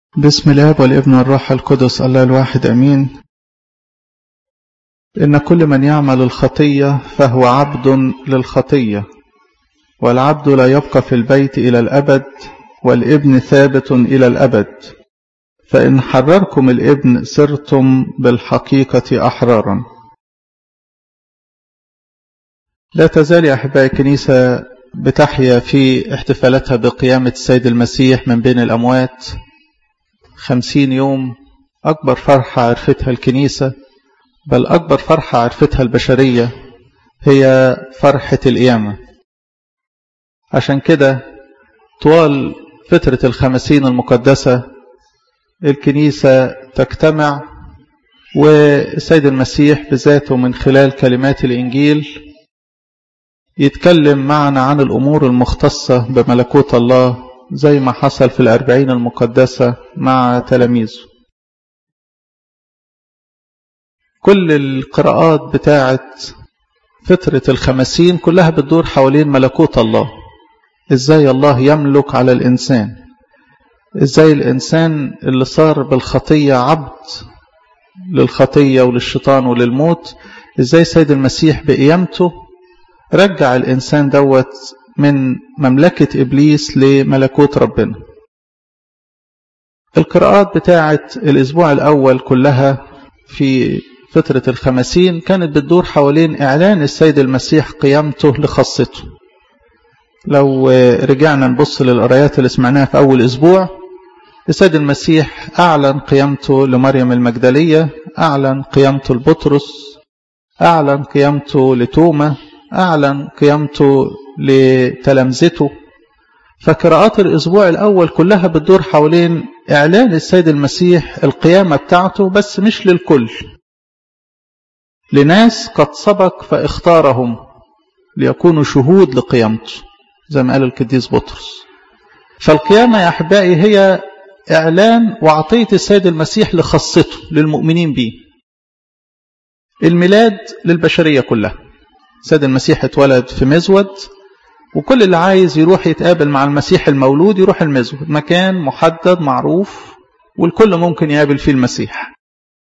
بسم الاب والابن والروح القدس الله الواحد امين ان كل من يعمل الخطيه فهو عبد للخطيه والعبد لا يبقى في البيت الى الابد والابن ثابت الى الابد فان حرركم الابن صرتم بالحقيقه احرارا لا تزال يا احبائي الكنيسه بتحيا في احتفالاتها بقيامه السيد المسيح من بين الاموات خمسين يوم أكبر فرحة عرفتها الكنيسة بل أكبر فرحة عرفتها البشرية هي فرحة القيامة عشان كده طوال فترة الخمسين المقدسة الكنيسة تجتمع والسيد المسيح بذاته من خلال كلمات الإنجيل يتكلم معنا عن الأمور المختصة بملكوت الله زي ما حصل في الأربعين المقدسة مع تلاميذه كل القراءات بتاعت فترة الخمسين كلها بتدور حوالين ملكوت الله ازاي الله يملك على الإنسان ازاي الإنسان اللي صار بالخطية عبد للخطية وللشيطان وللموت ازاي سيد المسيح بقيامته رجع الإنسان دوت من مملكة إبليس لملكوت ربنا القراءات بتاعة الأسبوع الأول كلها في فترة الخمسين كانت بتدور حوالين إعلان السيد المسيح قيامته لخاصته لو رجعنا نبص للقرايات اللي سمعناها في أول أسبوع السيد المسيح أعلن قيامته لمريم المجدلية أعلن قيامته لبطرس أعلن قيامته لتوما أعلن قيامته لتلامذته فقراءات الأسبوع الأول كلها بتدور حوالين إعلان السيد المسيح القيامة بتاعته بس مش للكل لناس قد سبق فاختارهم ليكونوا شهود لقيامته زي ما قال القديس بطرس فالقيامة يا أحبائي هي إعلان وعطية السيد المسيح لخاصته للمؤمنين به الميلاد للبشرية كلها السيد المسيح اتولد في مزود وكل اللي عايز يروح يتقابل مع المسيح المولود يروح المزود مكان محدد معروف والكل ممكن يقابل فيه المسيح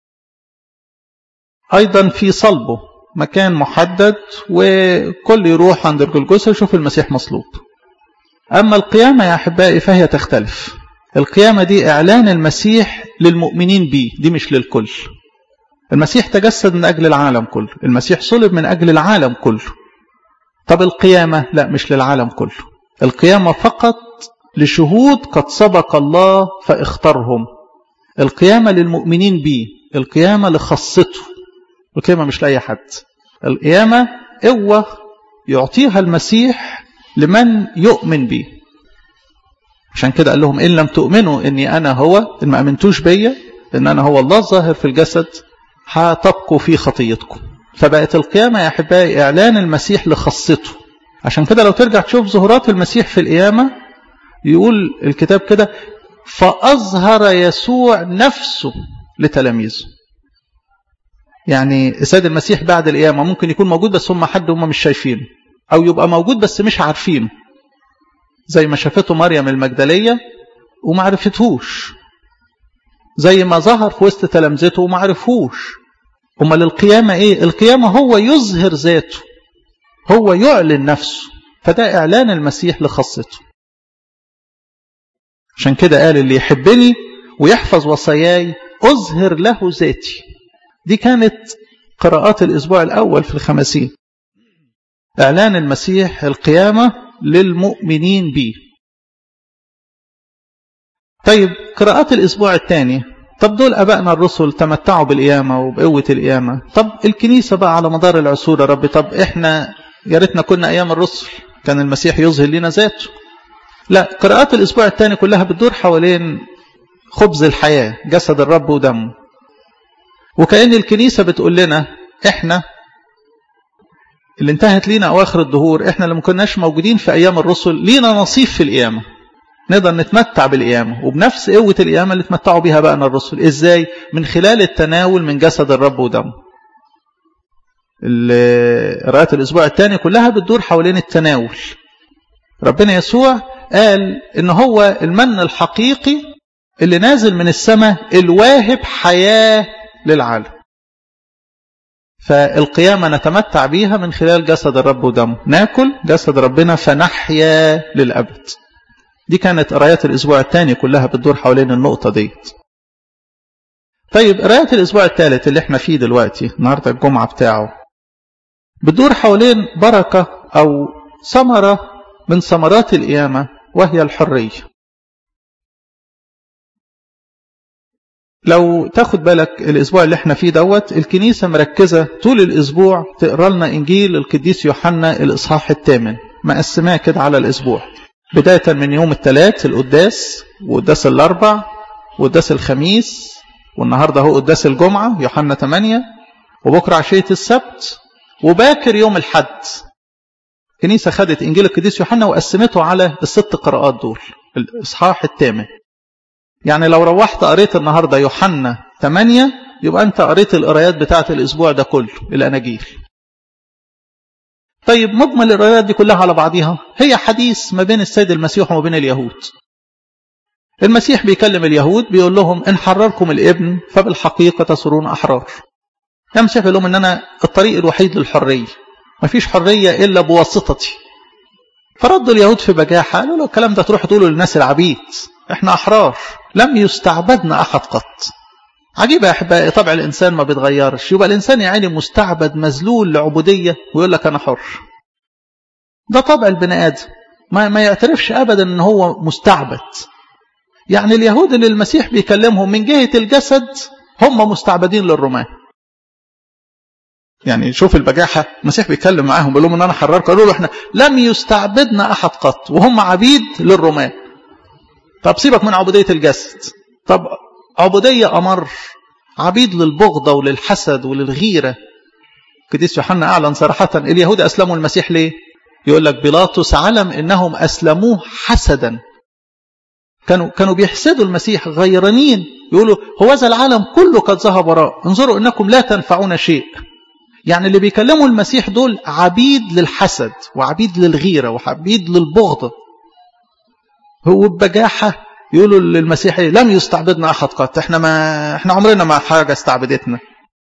أيضا في صلبه مكان محدد وكل يروح عند الجلجسة يشوف المسيح مصلوب أما القيامة يا أحبائي فهي تختلف القيامة دي إعلان المسيح للمؤمنين به دي مش للكل المسيح تجسد من أجل العالم كله المسيح صلب من أجل العالم كله طب القيامة لا مش للعالم كله القيامة فقط لشهود قد سبق الله فاختارهم القيامة للمؤمنين به القيامة لخاصته القيامة مش لأي حد القيامة قوة يعطيها المسيح لمن يؤمن به عشان كده قال لهم إن لم تؤمنوا إني أنا هو إن ما أمنتوش بيا إن أنا هو الله الظاهر في الجسد هتبقوا في خطيتكم فبقت القيامة يا أحبائي إعلان المسيح لخاصته عشان كده لو ترجع تشوف ظهورات المسيح في القيامة يقول الكتاب كده فأظهر يسوع نفسه لتلاميذه يعني السيد المسيح بعد القيامة ممكن يكون موجود بس هم حد هم مش شايفينه أو يبقى موجود بس مش عارفينه زي ما شافته مريم المجدلية وما عرفتهوش زي ما ظهر في وسط تلامذته وما عرفوش امال القيامة ايه القيامة هو يظهر ذاته هو يعلن نفسه فده اعلان المسيح لخاصته عشان كده قال اللي يحبني ويحفظ وصاياي اظهر له ذاتي دي كانت قراءات الاسبوع الاول في الخمسين اعلان المسيح القيامة للمؤمنين به طيب قراءات الاسبوع الثاني طب دول أبائنا الرسل تمتعوا بالقيامة وبقوة القيامة طب الكنيسة بقى على مدار العصور يا رب طب إحنا يا ريتنا كنا أيام الرسل كان المسيح يظهر لنا ذاته لا قراءات الأسبوع الثاني كلها بتدور حوالين خبز الحياة جسد الرب ودمه وكأن الكنيسة بتقول لنا إحنا اللي انتهت لينا أواخر الدهور إحنا اللي ما كناش موجودين في أيام الرسل لينا نصيب في القيامة نقدر نتمتع بالقيامة وبنفس قوة القيامة اللي اتمتعوا بها بقى الرسل ازاي من خلال التناول من جسد الرب ودمه قراءات الاسبوع الثاني كلها بتدور حوالين التناول ربنا يسوع قال ان هو المن الحقيقي اللي نازل من السماء الواهب حياة للعالم فالقيامة نتمتع بيها من خلال جسد الرب ودمه ناكل جسد ربنا فنحيا للأبد دي كانت قرايات الأسبوع الثاني كلها بتدور حوالين النقطة ديت طيب قرايات الأسبوع الثالث اللي احنا فيه دلوقتي النهاردة الجمعة بتاعه بتدور حوالين بركة أو ثمرة من ثمرات القيامة وهي الحرية لو تاخد بالك الأسبوع اللي احنا فيه دوت الكنيسة مركزة طول الأسبوع تقرأ لنا إنجيل القديس يوحنا الإصحاح الثامن مقسماه كده على الأسبوع بداية من يوم الثلاث القداس وقداس الأربع وقداس الخميس والنهاردة هو قداس الجمعة يوحنا 8 وبكرة عشية السبت وباكر يوم الحد الكنيسة خدت إنجيل القديس يوحنا وقسمته على الست قراءات دول الإصحاح الثامن يعني لو روحت قريت النهاردة يوحنا 8 يبقى أنت قريت القرايات بتاعة الأسبوع ده كله الأناجيل طيب مجمل القرايات دي كلها على بعضها هي حديث ما بين السيد المسيح وما بين اليهود المسيح بيكلم اليهود بيقول لهم إن حرركم الابن فبالحقيقة تصيرون أحرار يا مسيح يقول لهم إن أنا الطريق الوحيد للحرية ما فيش حرية إلا بواسطتي فردوا اليهود في بجاحة قالوا له الكلام ده تروح تقوله للناس العبيد احنا أحرار لم يستعبدنا أحد قط عجيب يا أحبائي طبع الإنسان ما بيتغيرش يبقى الإنسان يعني مستعبد مذلول لعبودية ويقول لك أنا حر ده طبع البني آدم ما, ما يعترفش أبدا أن هو مستعبد يعني اليهود اللي المسيح بيكلمهم من جهة الجسد هم مستعبدين للرومان يعني شوف البجاحة المسيح بيتكلم معاهم بيقول لهم ان انا حرركم قالوا له احنا لم يستعبدنا احد قط وهم عبيد للرومان طب سيبك من عبودية الجسد طب عبودية أمر عبيد للبغضة وللحسد وللغيرة قديس يوحنا أعلن صراحة اليهود أسلموا المسيح ليه يقول لك بيلاطس علم إنهم أسلموه حسدا كانوا كانوا بيحسدوا المسيح غيرانين يقولوا هو ذا العالم كله قد ذهب وراء انظروا انكم لا تنفعون شيء يعني اللي بيكلموا المسيح دول عبيد للحسد وعبيد للغيرة وعبيد للبغضة هو ببجاحة يقولوا للمسيح لم يستعبدنا أحد قط احنا ما احنا عمرنا ما حاجة استعبدتنا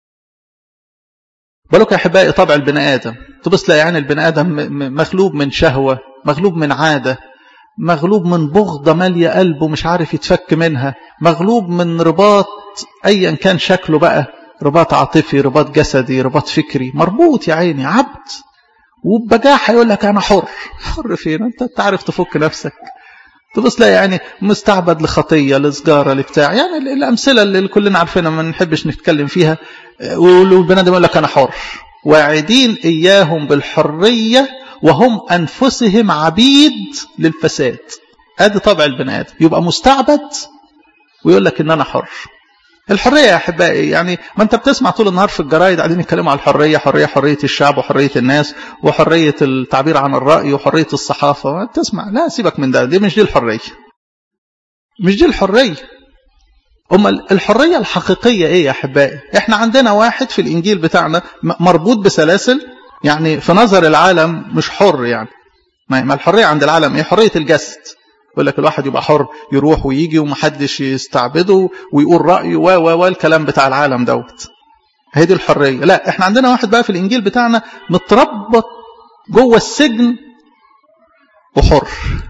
بالك يا أحبائي طبع البني آدم تبص لا يعني البني آدم مغلوب من شهوة مغلوب من عادة مغلوب من بغضة مالية قلبه مش عارف يتفك منها مغلوب من رباط أيا كان شكله بقى رباط عاطفي رباط جسدي رباط فكري مربوط يا عيني عبد وبجاحة يقول لك أنا حر حر فين أنت تعرف تفك نفسك تبص لا يعني مستعبد لخطية لسجارة لبتاع يعني الأمثلة اللي كلنا عارفينها ما نحبش نتكلم فيها والبني آدم يقول لك أنا حر واعدين إياهم بالحرية وهم أنفسهم عبيد للفساد ادي طبع البني آدم يبقى مستعبد ويقول لك إن أنا حر الحرية يا أحبائي يعني ما أنت بتسمع طول النهار في الجرايد قاعدين يتكلموا على الحرية حرية حرية الشعب وحرية الناس وحرية التعبير عن الرأي وحرية الصحافة تسمع لا سيبك من ده دي مش دي الحرية مش دي الحرية أما الحرية الحقيقية إيه يا أحبائي إحنا عندنا واحد في الإنجيل بتاعنا مربوط بسلاسل يعني في نظر العالم مش حر يعني ما الحرية عند العالم إيه حرية الجسد يقول لك الواحد يبقى حر يروح ويجي ومحدش يستعبده ويقول رأيه و و و الكلام بتاع العالم دوت هي دي الحرية لا احنا عندنا واحد بقى في الإنجيل بتاعنا متربط جوه السجن وحر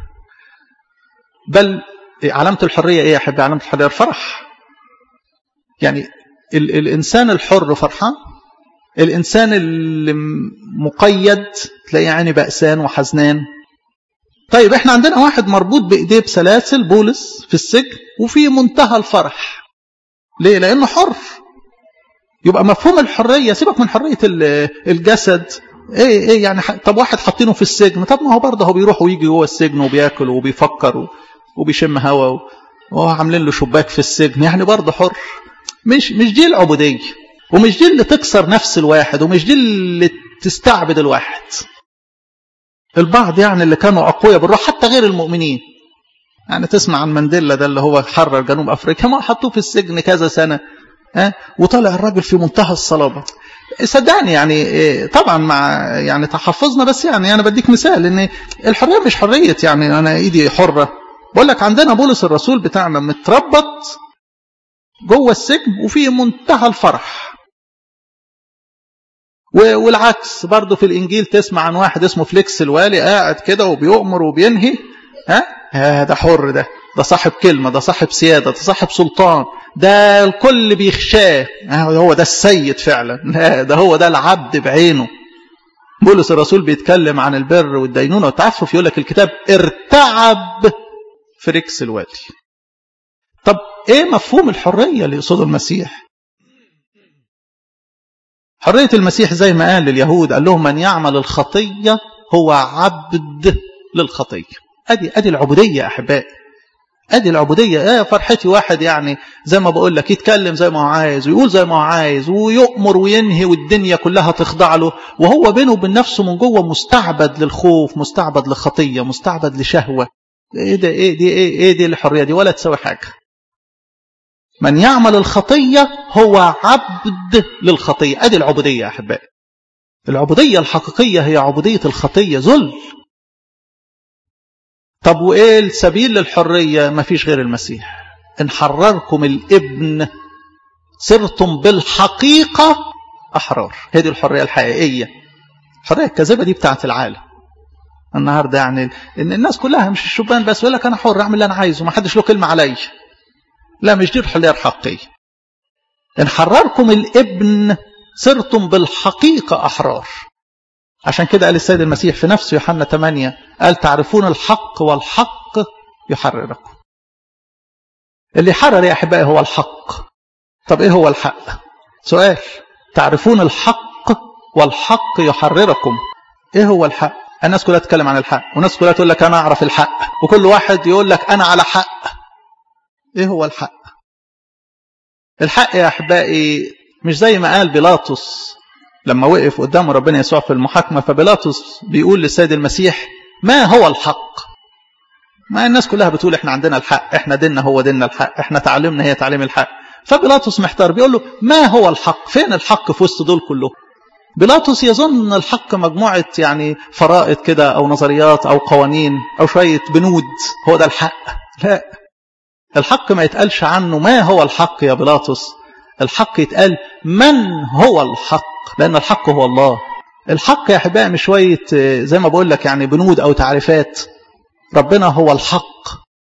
بل علامة الحرية ايه يا حبيبي علامة الحرية الفرح يعني ال الإنسان الحر فرحان الإنسان اللي مقيد تلاقيه يعني بأسان وحزنان طيب احنا عندنا واحد مربوط بايديه بسلاسل بولس في السجن وفي منتهى الفرح ليه لانه حر يبقى مفهوم الحريه سيبك من حريه الجسد ايه ايه يعني طب واحد حاطينه في السجن طب ما هو برضه هو بيروح ويجي جوه السجن وبياكل وبيفكر وبيشم هوا وعاملين له شباك في السجن يعني برضه حر مش مش دي العبوديه ومش دي اللي تكسر نفس الواحد ومش دي اللي تستعبد الواحد البعض يعني اللي كانوا أقوياء بالروح حتى غير المؤمنين يعني تسمع عن مانديلا ده اللي هو حرر جنوب أفريقيا ما حطوه في السجن كذا سنة ها وطلع الراجل في منتهى الصلابة صدقني يعني طبعا مع يعني تحفظنا بس يعني انا بديك مثال ان الحريه مش حريه يعني انا ايدي حره بقول لك عندنا بولس الرسول بتاعنا متربط جوه السجن وفي منتهى الفرح والعكس برضه في الانجيل تسمع عن واحد اسمه فليكس الوالي قاعد كده وبيؤمر وبينهي ها ده حر ده ده صاحب كلمه ده صاحب سياده ده صاحب سلطان ده الكل بيخشاه هو ده السيد فعلا لا ده هو ده العبد بعينه بولس الرسول بيتكلم عن البر والدينونه والتعفف يقول لك الكتاب ارتعب فريكس الوالي طب ايه مفهوم الحريه اللي يقصده المسيح حريه المسيح زي ما قال لليهود قال لهم من يعمل الخطيه هو عبد للخطيه ادي ادي العبوديه يا احبائي ادي العبوديه ايه فرحتي واحد يعني زي ما بقول لك يتكلم زي ما هو عايز ويقول زي ما هو عايز ويؤمر وينهي والدنيا كلها تخضع له وهو بينه وبين نفسه من جوه مستعبد للخوف مستعبد لخطيه مستعبد لشهوه ايه ده ايه دي ايه, إيه دي الحريه دي ولا تساوي حاجه من يعمل الخطيه هو عبد للخطيه ادي العبوديه يا احبائي العبوديه الحقيقيه هي عبوديه الخطيه ذل طب وايه السبيل للحريه ما فيش غير المسيح ان حرركم الابن صرتم بالحقيقه احرار هذه الحريه الحقيقيه الحريه الكاذبه دي بتاعت العالم النهارده يعني ان الناس كلها مش الشبان بس يقول لك انا حر اعمل اللي انا عايزه ما حدش له كلمه عليا لا مش دي الحريه الحقيقيه ان حرركم الابن صرتم بالحقيقه احرار عشان كده قال السيد المسيح في نفسه يوحنا 8 قال تعرفون الحق والحق يحرركم اللي يحرر يا احبائي هو الحق طب ايه هو الحق سؤال تعرفون الحق والحق يحرركم ايه هو الحق الناس كلها تتكلم عن الحق والناس كلها تقول لك انا اعرف الحق وكل واحد يقول لك انا على حق ايه هو الحق الحق يا احبائي مش زي ما قال بيلاطس لما وقف قدام ربنا يسوع في المحاكمة فبيلاطس بيقول للسيد المسيح ما هو الحق ما الناس كلها بتقول احنا عندنا الحق احنا ديننا هو ديننا الحق احنا تعلمنا هي تعليم الحق فبيلاطس محتار بيقول له ما هو الحق فين الحق في وسط دول كلهم بيلاطس يظن ان الحق مجموعة يعني فرائض كده او نظريات او قوانين او شوية بنود هو ده الحق لا الحق ما يتقالش عنه ما هو الحق يا بيلاطس الحق يتقال من هو الحق لأن الحق هو الله الحق يا أحبائي مش شوية زي ما بقول لك يعني بنود أو تعريفات ربنا هو الحق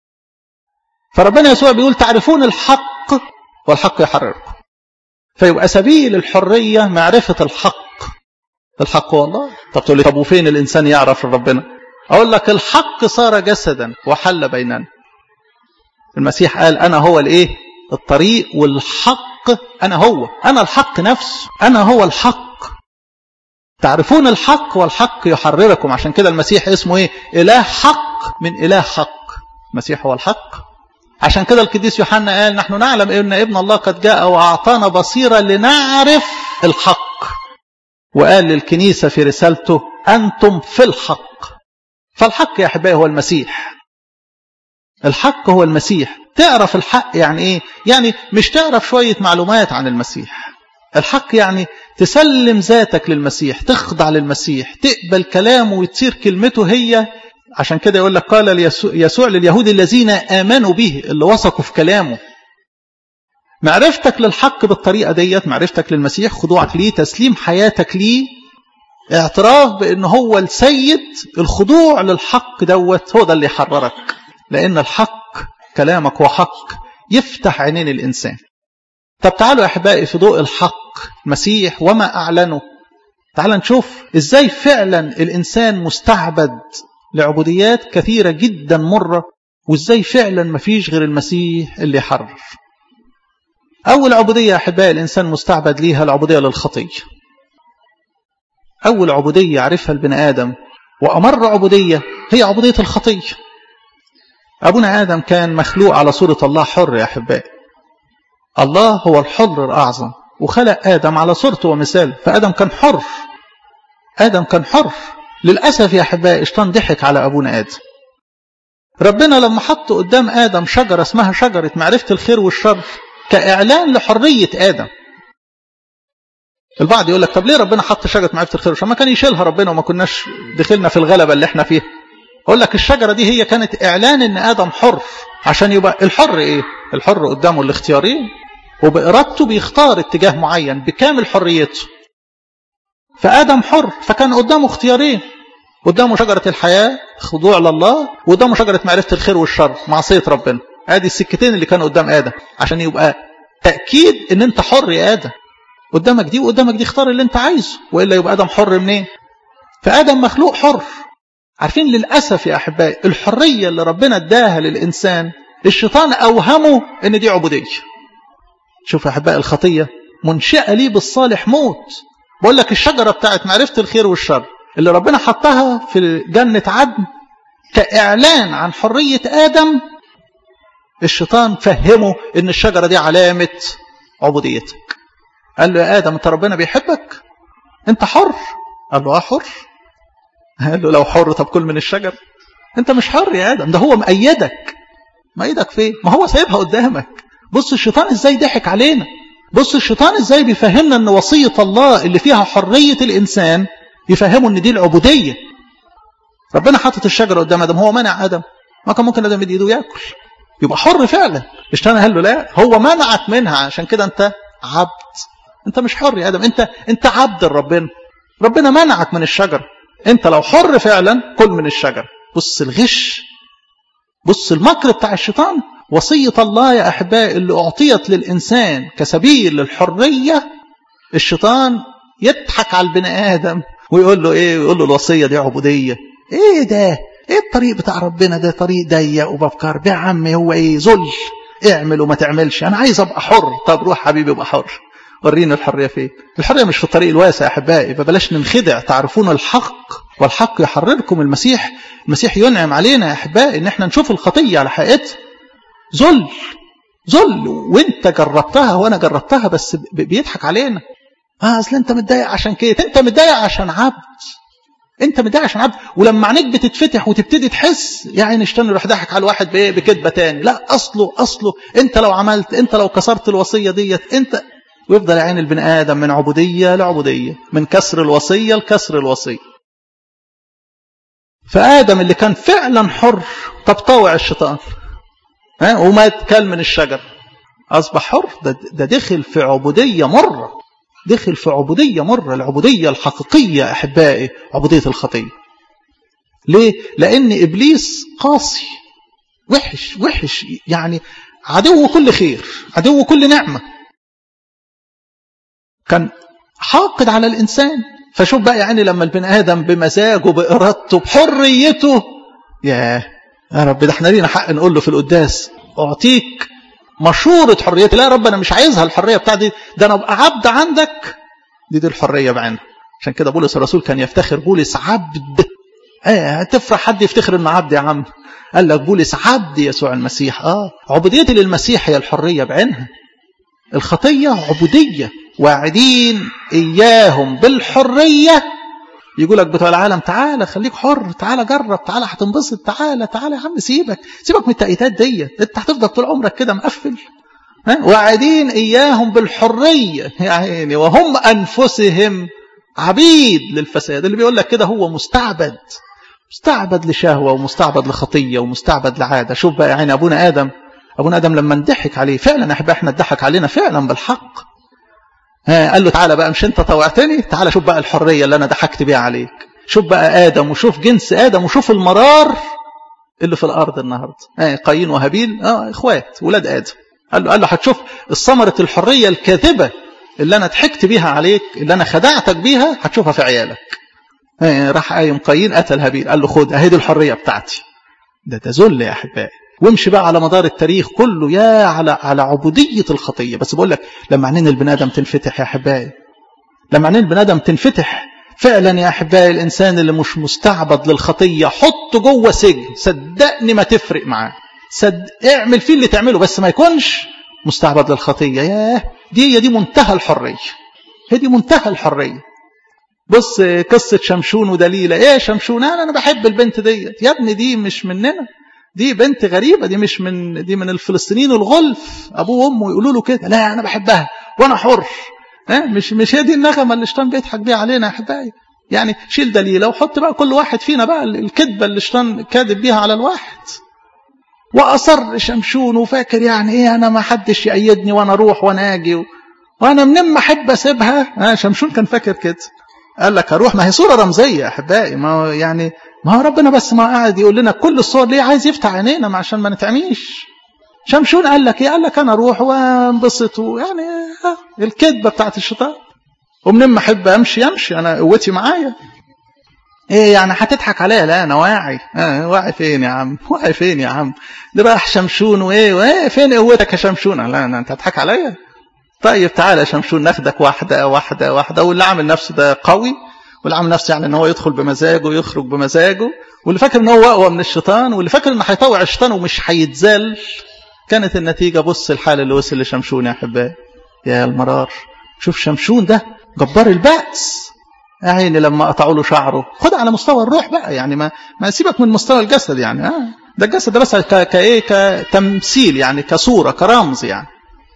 فربنا يسوع بيقول تعرفون الحق والحق يحرركم فيبقى سبيل الحرية معرفة الحق الحق هو الله طب تقول لي طب وفين الإنسان يعرف ربنا أقول لك الحق صار جسدا وحل بيننا المسيح قال أنا هو الإيه الطريق والحق أنا هو أنا الحق نفسه أنا هو الحق تعرفون الحق والحق يحرركم عشان كده المسيح اسمه إيه إله حق من إله حق المسيح هو الحق عشان كده القديس يوحنا قال نحن نعلم ان ابن الله قد جاء واعطانا بصيره لنعرف الحق وقال للكنيسه في رسالته انتم في الحق فالحق يا احبائي هو المسيح الحق هو المسيح تعرف الحق يعني ايه يعني مش تعرف شويه معلومات عن المسيح الحق يعني تسلم ذاتك للمسيح تخضع للمسيح تقبل كلامه وتصير كلمته هي عشان كده يقول لك قال يسوع لليهود الذين آمنوا به اللي وثقوا في كلامه معرفتك للحق بالطريقة ديت معرفتك للمسيح خضوعك ليه تسليم حياتك ليه اعتراف بأن هو السيد الخضوع للحق دوت هو ده اللي يحررك لأن الحق كلامك هو حق يفتح عينين الإنسان طب تعالوا يا أحبائي في ضوء الحق المسيح وما أعلنه تعال نشوف إزاي فعلا الإنسان مستعبد لعبوديات كثيرة جدا مرة وإزاي فعلا مفيش غير المسيح اللي يحرر أول عبودية يا أحبائي الإنسان مستعبد ليها العبودية للخطية أول عبودية يعرفها البني آدم وأمر عبودية هي عبودية الخطية أبونا آدم كان مخلوق على صورة الله حر يا أحبائي الله هو الحر الأعظم وخلق آدم على صورته ومثاله فآدم كان حر آدم كان حر للأسف يا أحبائي الشيطان ضحك على أبونا آدم ربنا لما حط قدام آدم شجرة اسمها شجرة معرفة الخير والشر كإعلان لحرية آدم البعض يقول لك طب ليه ربنا حط شجرة معرفة الخير والشر ما كان يشيلها ربنا وما كناش دخلنا في الغلبة اللي احنا فيها اقول لك الشجره دي هي كانت اعلان ان ادم حر عشان يبقى الحر ايه الحر قدامه الاختيارين وبارادته بيختار اتجاه معين بكامل حريته فادم حر فكان قدامه اختيارين قدامه شجره الحياه خضوع لله وقدامه شجره معرفه الخير والشر معصيه ربنا ادي السكتين اللي كانوا قدام ادم عشان يبقى تاكيد ان انت حر يا ادم قدامك دي وقدامك دي اختار اللي انت عايزه والا يبقى ادم حر منين فادم مخلوق حر عارفين للاسف يا احبائي الحريه اللي ربنا اداها للانسان الشيطان اوهمه ان دي عبوديه شوف يا احبائي الخطيه منشئه ليه بالصالح موت بقول لك الشجره بتاعت معرفه الخير والشر اللي ربنا حطها في جنه عدن كاعلان عن حريه ادم الشيطان فهمه ان الشجره دي علامه عبوديتك قال له يا ادم انت ربنا بيحبك انت حر قال له اه حر قال له لو حر طب كل من الشجر انت مش حر يا ادم ده هو مأيدك مأيدك فين ما هو سايبها قدامك بص الشيطان ازاي ضحك علينا بص الشيطان ازاي بيفهمنا ان وصية الله اللي فيها حرية الانسان يفهمه ان دي العبودية ربنا حاطط الشجرة قدام ادم هو منع ادم ما كان ممكن ادم يدي ايده وياكل يبقى حر فعلا الشيطان قال له لا هو منعك منها عشان كده انت عبد انت مش حر يا ادم انت انت عبد لربنا ربنا منعك من الشجره انت لو حر فعلا كل من الشجر بص الغش بص المكر بتاع الشيطان وصية الله يا أحبائي اللي أعطيت للإنسان كسبيل للحرية الشيطان يضحك على البني آدم ويقول له إيه ويقول له الوصية دي عبودية إيه ده إيه الطريق بتاع ربنا ده طريق ضيق وبفكار يا عمي هو إيه ذل اعمل وما تعملش أنا عايز أبقى حر طب روح حبيبي ابقى حر ورينا الحرية فين الحرية مش في الطريق الواسع يا أحبائي فبلاش ننخدع تعرفون الحق والحق يحرركم المسيح المسيح ينعم علينا يا أحبائي إن احنا نشوف الخطية على حقيقتها ذل ذل وانت جربتها وانا جربتها بس بيضحك علينا اه اصل انت متضايق عشان كده انت متضايق عشان عبد انت متضايق عشان عبد ولما عينيك بتتفتح وتبتدي تحس يا عيني اشتن يروح ضحك على الواحد بايه بكذبه تاني لا اصله اصله انت لو عملت انت لو كسرت الوصيه ديت انت ويفضل عين البني ادم من عبوديه لعبوديه من كسر الوصيه لكسر الوصيه فادم اللي كان فعلا حر طب طوع الشيطان ها وما يتكل من الشجر اصبح حر ده, ده دخل في عبوديه مره دخل في عبوديه مره العبوديه الحقيقيه احبائي عبوديه الخطيه ليه لان ابليس قاسي وحش وحش يعني عدو كل خير عدو كل نعمه كان حاقد على الإنسان فشوف بقى يعني لما البني آدم بمزاجه بإرادته بحريته يا يا رب ده احنا لينا حق نقول له في القداس أعطيك مشورة حريتي لا يا رب أنا مش عايزها الحرية بتاعتي ده أنا أبقى عبد عندك دي دي الحرية بعينها عشان كده بولس الرسول كان يفتخر بولس عبد ايه تفرح حد يفتخر انه عبد يا عم قال لك بولس عبد يسوع المسيح اه عبوديتي للمسيح هي الحرية بعينها الخطية عبودية واعدين إياهم بالحرية يقول لك بتوع العالم تعالى خليك حر تعالى جرب تعالى هتنبسط تعالى تعالى يا عم سيبك سيبك من التأييدات ديت انت هتفضل طول عمرك كده مقفل ها واعدين إياهم بالحرية يعني وهم أنفسهم عبيد للفساد اللي بيقول لك كده هو مستعبد مستعبد لشهوة ومستعبد لخطية ومستعبد لعادة شوف بقى يعني أبونا آدم أبونا آدم لما نضحك عليه فعلا احنا احنا اتضحك علينا فعلا بالحق ها قال له تعالى بقى مش انت طوعتني تعالى شوف بقى الحرية اللي انا ضحكت بيها عليك شوف بقى آدم وشوف جنس آدم وشوف المرار اللي في الأرض النهاردة ها قايين وهابيل اه اخوات ولاد آدم قال له قال له هتشوف الثمرة الحرية الكاذبة اللي انا ضحكت بيها عليك اللي انا خدعتك بيها هتشوفها في عيالك ها راح قايم قايين قتل هابيل قال له خد اهي دي الحرية بتاعتي ده تذل يا احبائي وامشي بقى على مدار التاريخ كله يا على على عبودية الخطية بس بقول لك لما عينين البني آدم تنفتح يا أحبائي لما عينين البني آدم تنفتح فعلا يا أحبائي الإنسان اللي مش مستعبد للخطية حطه جوه سجن صدقني ما تفرق معاه صد اعمل فيه اللي تعمله بس ما يكونش مستعبد للخطية ياه دي هي دي منتهى الحرية هي دي منتهى الحرية بص قصة شمشون ودليلة ايه شمشون انا انا بحب البنت ديت يا ابني دي مش مننا دي بنت غريبة دي مش من دي من الفلسطينيين الغلف أبوه وأمه يقولوا له كده لا أنا بحبها وأنا حر ها مش مش هي دي النغمة اللي الشيطان بيضحك بيها علينا يا أحبائي يعني شيل دليله وحط بقى كل واحد فينا بقى الكذبه اللي الشيطان كاذب بيها على الواحد واصر شمشون وفاكر يعني ايه انا ما حدش يأيدني وانا اروح وانا اجي و... وانا منين ما احب اسيبها آه شمشون كان فاكر كده قال لك هروح ما هي صوره رمزيه يا احبائي ما هو يعني ما هو ربنا بس ما قاعد يقول لنا كل الصور ليه عايز يفتح عينينا ما عشان ما نتعميش شمشون قال لك ايه قال لك انا اروح وانبسط يعني آه الكذبه بتاعت الشيطان ومنين ما احب امشي امشي انا قوتي معايا ايه يعني هتضحك عليا لا انا واعي اه واعي فين يا عم واعي فين يا عم ده بقى شمشون وايه وايه فين قوتك يا شمشون لا انا انت هتضحك عليا طيب تعالى يا شمشون ناخدك واحده واحده واحده واللي عامل نفسه ده قوي واللي عامل نفسه يعني ان هو يدخل بمزاجه ويخرج بمزاجه واللي فاكر ان هو اقوى من الشيطان واللي فاكر انه هيطوع الشيطان ومش هيتزل كانت النتيجه بص الحال اللي وصل لشمشون يا احبائي يا المرار شوف شمشون ده جبار البأس يا عيني لما قطعوا له شعره خد على مستوى الروح بقى يعني ما ما سيبك من مستوى الجسد يعني آه ده الجسد ده بس كايه كتمثيل يعني كصوره كرمز يعني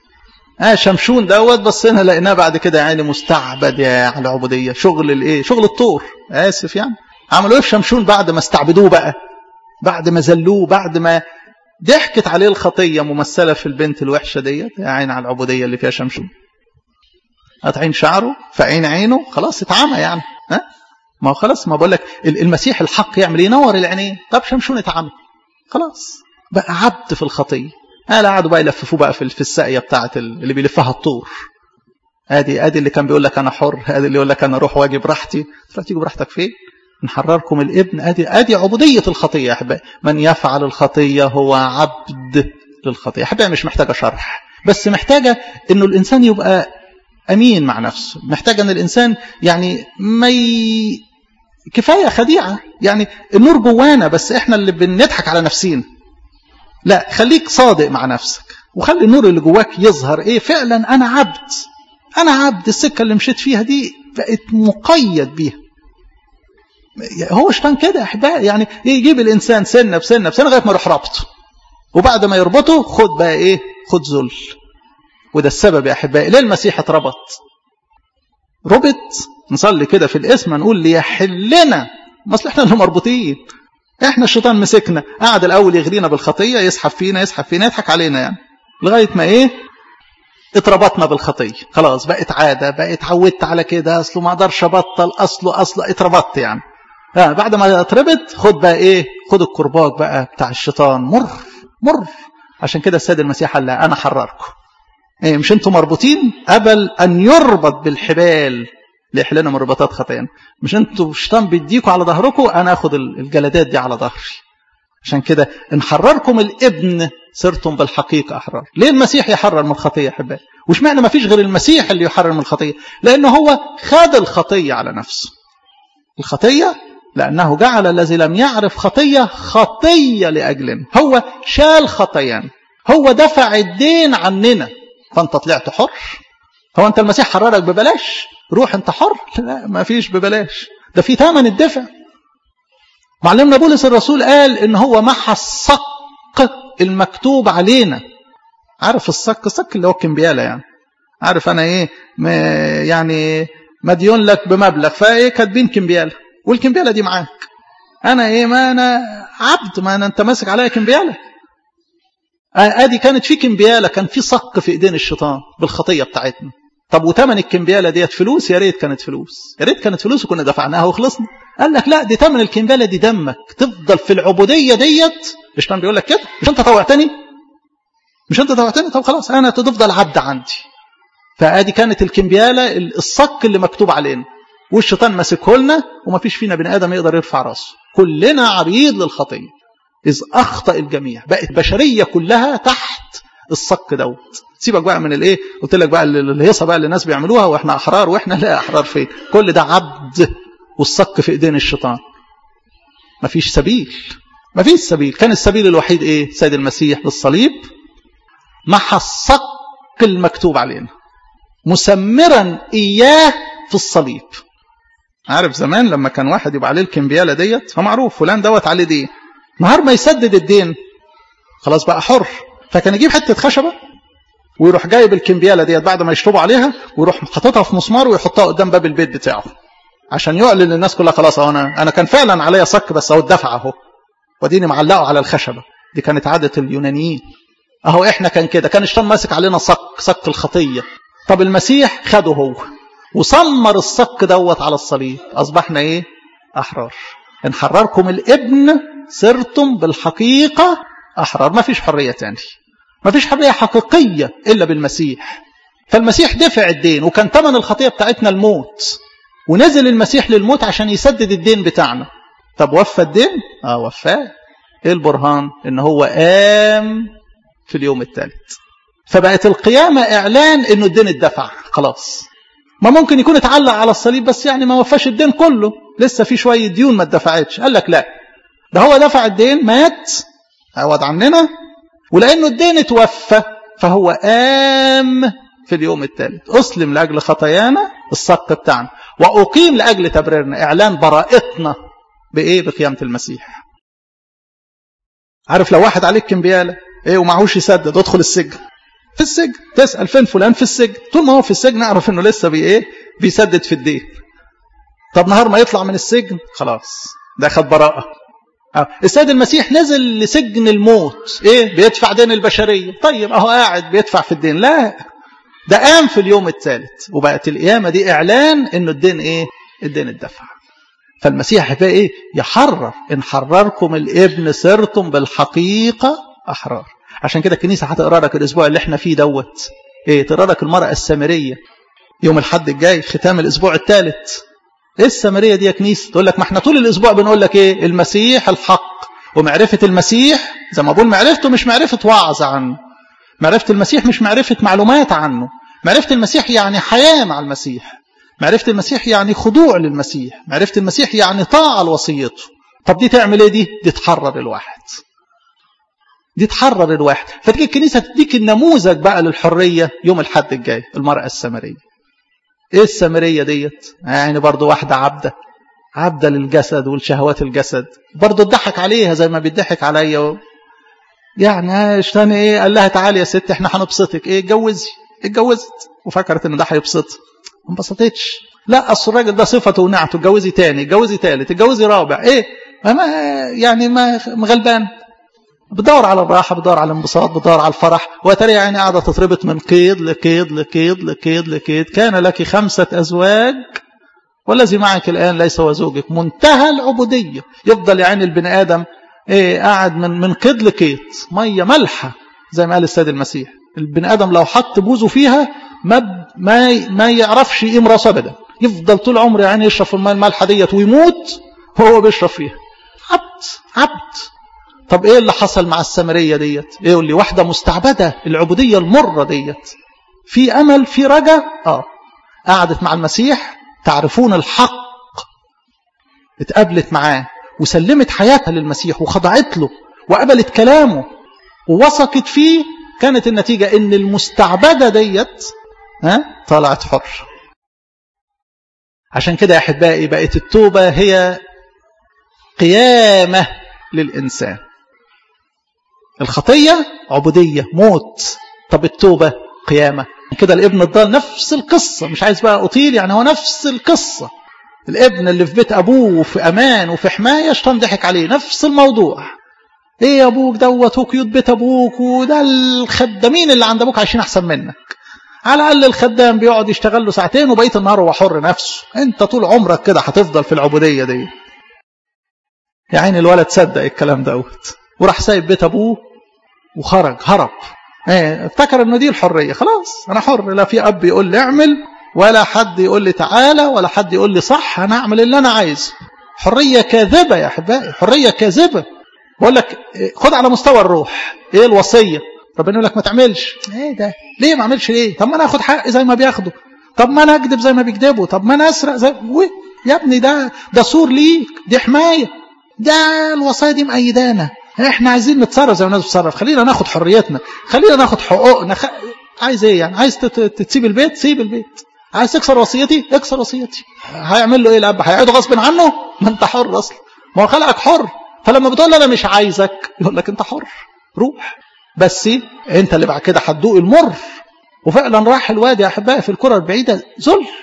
اه شمشون دوت بصينا لقيناه بعد كده يعني مستعبد يا على العبوديه شغل الايه شغل الطور اسف يعني عملوا ايه في شمشون بعد ما استعبدوه بقى بعد ما ذلوه بعد ما ضحكت عليه الخطيه ممثله في البنت الوحشه ديت يا عين على العبوديه اللي فيها شمشون قطعين شعره في عين عينه خلاص اتعمى يعني ها ما هو خلاص ما بقول لك المسيح الحق يعمل ينور العينين طب شمشون اتعمى خلاص بقى عبد في الخطيه قال قعدوا بقى يلففوه بقى في الساقيه بتاعه اللي بيلفها الطور ادي ادي اللي كان بيقول لك انا حر ادي اللي يقول لك انا اروح واجي براحتي تروح تيجي براحتك فين نحرركم الابن ادي ادي عبوديه الخطيه يا احبائي من يفعل الخطيه هو عبد للخطيه احبائي مش محتاجه شرح بس محتاجه انه الانسان يبقى امين مع نفسه محتاج ان الانسان يعني ما ي... كفايه خديعه يعني النور جوانا بس احنا اللي بنضحك على نفسينا لا خليك صادق مع نفسك وخلي النور اللي جواك يظهر ايه فعلا انا عبد انا عبد السكه اللي مشيت فيها دي بقت مقيد بيها هو شيطان كده احبائي يعني يجيب الانسان سنه بسنه بسنه لغايه ما يروح رابطه وبعد ما يربطه خد بقى ايه خد ذل وده السبب يا احبائي ليه المسيح اتربط ربط نصلي كده في الاسم نقول ليحلنا اصل احنا اللي مربوطين احنا الشيطان مسكنا قعد الاول يغرينا بالخطيه يسحب فينا يسحب فينا يضحك علينا يعني لغايه ما ايه اتربطنا بالخطيه خلاص بقت عاده بقت اتعودت على كده اصله ما اقدرش ابطل اصله اصله اتربطت يعني آه بعد ما اتربط خد بقى ايه خد الكرباج بقى بتاع الشيطان مر مر عشان كده السيد المسيح قال انا حرركم ايه مش انتم مربوطين قبل ان يربط بالحبال ليحلنا من رباطات خطايانا مش انتوا الشيطان بيديكوا على ظهركم انا اخد الجلدات دي على ظهري عشان كده ان حرركم الابن صرتم بالحقيقه احرار ليه المسيح يحرر من الخطيه يا احبائي وش معنى ما فيش غير المسيح اللي يحرر من الخطيه لانه هو خد الخطيه على نفسه الخطيه لانه جعل الذي لم يعرف خطيه خطيه لاجلنا هو شال خطايانا هو دفع الدين عننا فانت طلعت حر هو انت المسيح حررك ببلاش روح انت حر لا ما فيش ببلاش ده في ثمن الدفع معلمنا بولس الرسول قال ان هو محى الصك المكتوب علينا عارف الصك الصك اللي هو الكمبياله يعني عارف انا ايه يعني مديون لك بمبلغ فايه كاتبين كمبياله والكمبياله دي معاك انا ايه ما انا عبد ما انا انت ماسك عليا كمبياله ادي كانت في كمبياله كان في صك في ايدين الشيطان بالخطيه بتاعتنا طب وثمن الكمبياله ديت فلوس يا ريت كانت فلوس يا ريت كانت فلوس وكنا دفعناها وخلصنا قال لك لا دي ثمن الكمبياله دي دمك تفضل في العبوديه ديت الشيطان بيقول لك كده مش انت طوعتني مش انت طوعتني طب خلاص انا تفضل عبد عندي فادي كانت الكمبياله الصك اللي مكتوب علينا والشيطان ماسكه لنا وما فيش فينا بني ادم يقدر يرفع راسه كلنا عبيد للخطيه إذ أخطأ الجميع بقت بشرية كلها تحت الصك دوت سيبك بقى من الايه قلت لك بقى الهيصه بقى اللي الناس بيعملوها واحنا احرار واحنا لا احرار فين كل ده عبد والصك في ايدين الشيطان مفيش سبيل مفيش سبيل كان السبيل الوحيد ايه سيد المسيح للصليب محى الصك المكتوب علينا مسمرا اياه في الصليب عارف زمان لما كان واحد يبقى عليه الكمبياله ديت فمعروف فلان دوت عليه دين نهار ما يسدد الدين خلاص بقى حر فكان يجيب حته خشبه ويروح جايب الكمبياله ديت بعد ما يشربوا عليها ويروح حاططها في مسمار ويحطها قدام باب البيت بتاعه عشان يعلن للناس كلها خلاص اهو انا انا كان فعلا عليا صك بس اهو اتدفع اهو وديني معلقه على الخشبه دي كانت عاده اليونانيين اهو احنا كان كده كان الشيطان ماسك علينا صك صك الخطيه طب المسيح خده هو وسمر الصك دوت على الصليب اصبحنا ايه احرار ان حرركم الابن صرتم بالحقيقه احرار ما فيش حريه تاني ما فيش حريه حقيقيه الا بالمسيح فالمسيح دفع الدين وكان ثمن الخطيه بتاعتنا الموت ونزل المسيح للموت عشان يسدد الدين بتاعنا طب وفى الدين اه وفاه ايه البرهان ان هو قام في اليوم الثالث فبقت القيامة إعلان إنه الدين اتدفع خلاص ما ممكن يكون اتعلق على الصليب بس يعني ما وفاش الدين كله لسه في شوية ديون ما اتدفعتش قال لك لا ده هو دفع الدين مات عوض عننا ولأنه الدين اتوفى فهو قام في اليوم الثالث أسلم لأجل خطايانا الصك بتاعنا وأقيم لأجل تبريرنا إعلان براءتنا بإيه بقيامة المسيح عارف لو واحد عليك كمبيالة إيه ومعهوش يسدد ادخل السجن في السجن تسأل فين فلان في السجن طول ما هو في السجن اعرف انه لسه بي ايه بيسدد في الدين طب نهار ما يطلع من السجن خلاص ده خد براءة السيد المسيح نزل لسجن الموت ايه بيدفع دين البشرية طيب اهو قاعد بيدفع في الدين لا ده قام في اليوم الثالث وبقت القيامة دي اعلان انه الدين ايه الدين اتدفع فالمسيح بقى ايه يحرر ان حرركم الابن صرتم بالحقيقة احرار عشان كده الكنيسة هتقرا لك الاسبوع اللي احنا فيه دوت ايه تقرا لك المرأة السامرية يوم الحد الجاي ختام الاسبوع الثالث ايه السامرية دي يا كنيسة تقول لك ما احنا طول الاسبوع بنقول لك ايه المسيح الحق ومعرفة المسيح زي ما بقول معرفته مش معرفة وعظ عنه معرفة المسيح مش معرفة معلومات عنه معرفة المسيح يعني حياة مع المسيح معرفة المسيح يعني خضوع للمسيح معرفة المسيح يعني طاعة لوصيته طب دي تعمل ايه دي دي تحرر الواحد دي تحرر الواحد فتيجي الكنيسة تديك النموذج بقى للحرية يوم الحد الجاي المرأة السامرية ايه السامرية ديت يعني برضو واحدة عبدة عبدة للجسد والشهوات الجسد برضو اتضحك عليها زي ما بيضحك عليا و... يعني اشتاني ايه قال لها تعالي يا ست احنا هنبسطك ايه اتجوزي اتجوزت وفكرت ان ده هيبسطها ما انبسطتش لا اصل الراجل ده صفته ونعته اتجوزي تاني اتجوزي تالت اتجوزي رابع ايه ما يعني ما غلبان بدور على الراحة بدور على الانبساط بدور على الفرح وترى يعني قاعدة تتربط من قيد لقيد لقيد لقيد لقيد كان لك خمسة أزواج والذي معك الآن ليس هو زوجك منتهى العبودية يفضل يعني البني آدم إيه قاعد من من قيد لقيد مية ملحة زي ما قال السيد المسيح البني آدم لو حط بوزه فيها ما ما ما يعرفش يقيم راسه أبدا يفضل طول عمره يعني يشرب في الماء المالحة ديت ويموت وهو بيشرب فيها عبد عبد طب ايه اللي حصل مع السامريه ديت ايه يقول لي واحده مستعبده العبوديه المره ديت في امل في رجا اه قعدت مع المسيح تعرفون الحق اتقابلت معاه وسلمت حياتها للمسيح وخضعت له وقبلت كلامه ووثقت فيه كانت النتيجه ان المستعبده ديت ها طلعت حر عشان كده يا احبائي بقت التوبه هي قيامه للانسان الخطية عبودية موت طب التوبة قيامة كده الابن الضال نفس القصة مش عايز بقى أطيل يعني هو نفس القصة الابن اللي في بيت أبوه وفي أمان وفي حماية شيطان ضحك عليه نفس الموضوع ايه يا ابوك دوت وقيود بيت ابوك وده الخدامين اللي عند ابوك عايشين احسن منك على الاقل الخدام بيقعد يشتغل له ساعتين وبقيه النهار هو حر نفسه انت طول عمرك كده هتفضل في العبوديه دي يا عيني الولد صدق الكلام دوت وراح سايب بيت ابوه وخرج هرب ايه افتكر انه دي الحريه خلاص انا حر لا في اب يقول لي اعمل ولا حد يقول لي تعالى ولا حد يقول لي صح انا اعمل اللي انا عايزه حريه كاذبه يا احبائي حريه كاذبه بقول لك خد على مستوى الروح ايه الوصيه ربنا يقول لك ما تعملش ايه ده ليه ما اعملش ليه طب ما انا اخد حقي زي ما بياخدوا طب ما انا اكذب زي ما بيكذبوا طب ما انا اسرق زي يا ابني ده ده سور ليك دي حمايه ده الوصايا دي مأيدانا احنا عايزين نتصرف زي ما الناس بتتصرف خلينا ناخد حريتنا خلينا ناخد حقوقنا خ... عايز ايه يعني عايز تسيب البيت سيب البيت عايز تكسر وصيتي اكسر وصيتي هيعمل له ايه الاب هيقعد غصب عنه ما انت حر اصلا ما هو خلقك حر فلما بتقول انا مش عايزك يقول لك انت حر روح بس انت اللي بعد كده هتدوق المر وفعلا راح الوادي يا احبائي في الكره البعيده ذل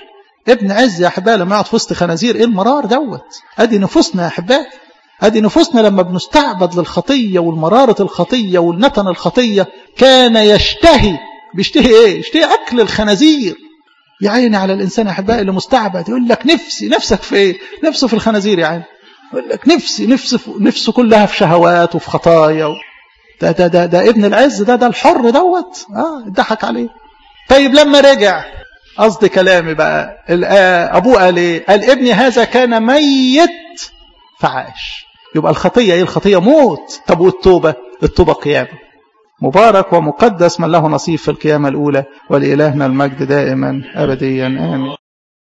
ابن عز يا أحبائي لما يقعد في وسط خنازير إيه المرار دوت أدي نفوسنا يا أحبائي أدي نفوسنا لما بنستعبد للخطية والمرارة الخطية والنتن الخطية كان يشتهي بيشتهي إيه؟ يشتهي أكل الخنازير يا عيني على الإنسان يا أحبائي اللي مستعبد يقول لك نفسي نفسك في إيه؟ نفسه في الخنازير يا عيني يقول لك نفسي نفسي نفسه كلها في شهوات وفي خطايا و... ده, ده, ده, ده ابن العز ده ده الحر دوت اه اتضحك عليه طيب لما رجع قصد كلامي بقى ابوه قال ايه قال ابني هذا كان ميت فعاش يبقى الخطيه ايه الخطيه موت طب والتوبه التوبه قيامه مبارك ومقدس من له نصيب في القيامه الاولى ولالهنا المجد دائما ابديا امين